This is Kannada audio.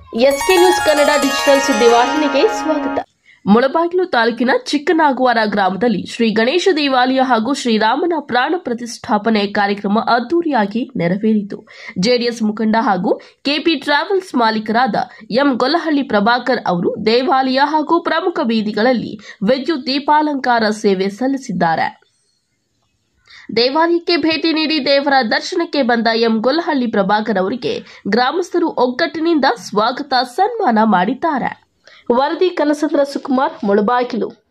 ಎಸ್ಕೆ ನ್ಯೂಸ್ ಕನ್ನಡ ಡಿಜಿಟಲ್ ಸುದ್ದಿವಾಹಿನಿಗೆ ಸ್ವಾಗತ ಮುಳಬಾಗಿಲು ತಾಲೂಕಿನ ಚಿಕ್ಕನಾಗುವಾರ ಗ್ರಾಮದಲ್ಲಿ ಶ್ರೀ ಗಣೇಶ ದೇವಾಲಯ ಹಾಗೂ ಶ್ರೀರಾಮನ ಪ್ರಾಣ ಪ್ರತಿಷ್ಠಾಪನೆ ಕಾರ್ಯಕ್ರಮ ಅದ್ದೂರಿಯಾಗಿ ನೆರವೇರಿತು ಜೆಡಿಎಸ್ ಮುಖಂಡ ಹಾಗೂ ಕೆಪಿ ಟ್ರಾವೆಲ್ಸ್ ಮಾಲೀಕರಾದ ಎಂ ಗೊಲ್ಲಹಳ್ಳಿ ಪ್ರಭಾಕರ್ ಅವರು ದೇವಾಲಯ ಹಾಗೂ ಪ್ರಮುಖ ಬೀದಿಗಳಲ್ಲಿ ವಿದ್ಯುತ್ ದೀಪಾಲಂಕಾರ ಸೇವೆ ಸಲ್ಲಿಸಿದ್ದಾರೆ ದೇವಾಲಯಕ್ಕೆ ಭೇಟಿ ನೀಡಿ ದೇವರ ದರ್ಶನಕ್ಕೆ ಬಂದ ಎಂ ಗೊಲ್ಲಹಳ್ಳಿ ಪ್ರಭಾಕರ್ ಅವರಿಗೆ ಗ್ರಾಮಸ್ಥರು ಒಗ್ಗಟ್ಟಿನಿಂದ ಸ್ವಾಗತ ಸನ್ಮಾನ ಮಾಡಿದ್ದಾರೆ ವರದಿ ಕನಸಂದ್ರ ಸುಕುಮಾರ್ ಮುಳಬಾಗಿಲು